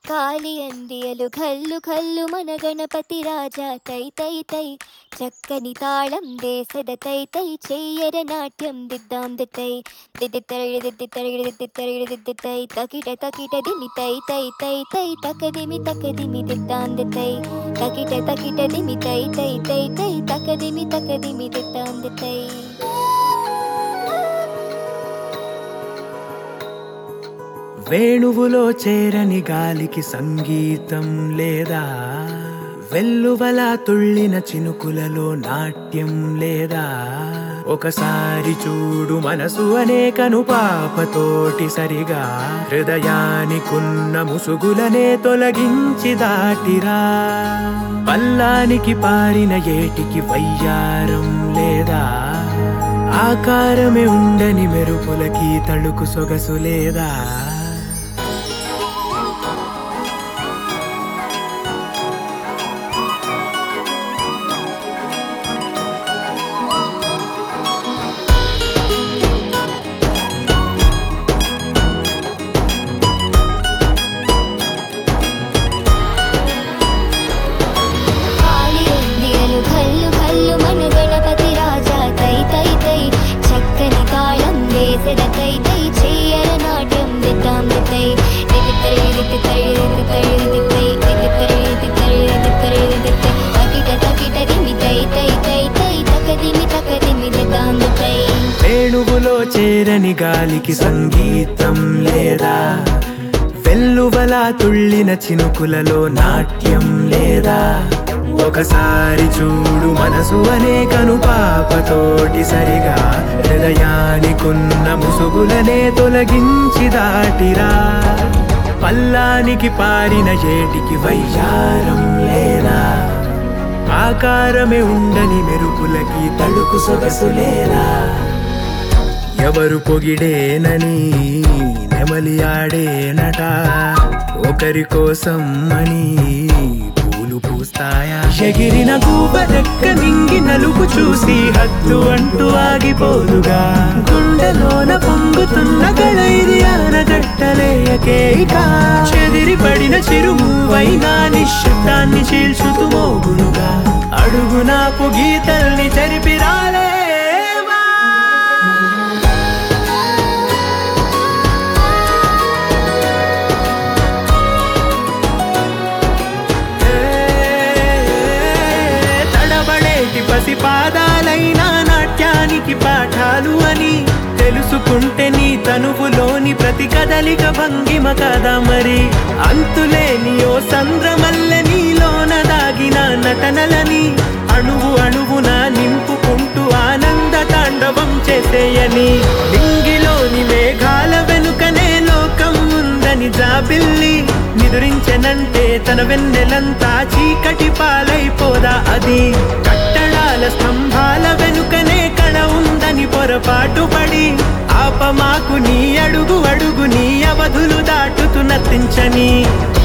కాలి అందియలు కల్లు కల్లు మన గణపతి రాజా తై తై తై చక్కని తాళం దేశద తై తై చెయ్యర నాట్యం దిద్దాం దిత్తై దిద్ది తరగిడి దిద్ది తరగిడి దిద్ది తరగిడి దిద్ది తై తకిట తకిట దిమి తై తై తై తై తకదిమి తకదిమి దిద్దాం దిత్తై తకిట తకిట దిమి తై తై తై తై తకదిమి తకదిమి దిద్దాం దిత్తై వేణువులో చేరని గాలికి సంగీతం లేదా వెల్లువల తుళ్ళిన చినుకులలో నాట్యం లేదా ఒకసారి చూడు మనసు అనేకను పాపతోటి సరిగా హృదయానికున్న ముసుగులనే తొలగించి దాటిరా పల్లానికి పారిన ఏటికి వయ్యారం లేదా ఆకారమే ఉండని మెరుపులకి తళుకు సొగసు లేదా కాలి అందియలు కల్లు కల్లు మన గణపతి రాజా తై తై తై చక్కని తాళం వేసెద తై తై చెయ్యర నాట్యం దిద్దాం దిత్తై దిద్ది తరిగి దిద్ది తరిగి దిద్ది తరిగి దిత్తై దిద్ది తరిగి దిద్ది తరిగి దిద్ది తరిగి దిత్తై తకిట తకిట దిమి తై తై తై తై తకదిమి తకదిమి దిద్దాం దిత్తై వేణువులో చేరని గాలికి సంగీతం లేదా వెల్లువల తుళ్ళిన చినుకులలో నాట్యం లేదా ఒకసారి చూడు మనసు అనేకను పాపతోటి సరిగా హృదయానికున్న ముసుగులనే తొలగించి దాటిరా పల్లానికి పారిన ఏటికి వయ్యారం లేదా ఆకారమే ఉండని మెరుపులకి తడుకు సొగసు లేదా ఎవరు పొగిడేనని నెమలి ఆడేనట ఒకరి కోసం అని పూలు పూస్తాయా ఎగిరిన కూపరెక్క మింగి నలుపు చూసి హద్దు అంటూ ఆగిపోదుగా గుండెలోన పొంగుతున్న గడైది ఆనగట్టలేయకేక చెదిరి పడిన చిరుమువైనా నిశ్శబ్దాన్ని చీల్చుతూ మోగునుగా అడుగునా పొగీతల్ని చెరిపి రాలేవా తడబడేటి పసి పాదాలైన నాట్యానికి పాఠాలు అని తెలుసుకుంటే నీ తనువులోని ప్రతి కదలిక భంగిమ కదా మరి అంతులేని ఓ సంద్రమల్లె నీలోన దాగిన నటనలని అణువు అణువున నింపుకుంటూ ఆనంద తాండవం చేసేయని లింగిలోని మేఘాల వెనుకనే లోకం ఉందని జాబిల్లి నిదురించెనంటే తన వెన్నెలంతా చీకటి పాలైపోదా అది కట్టడాల స్తంభాల వెనుకనే కళ ఉందని పొరపాటు పడి ఆపమాకు నీ అడుగు అడుగు నీ అవధులు దాటుతూ నర్తించని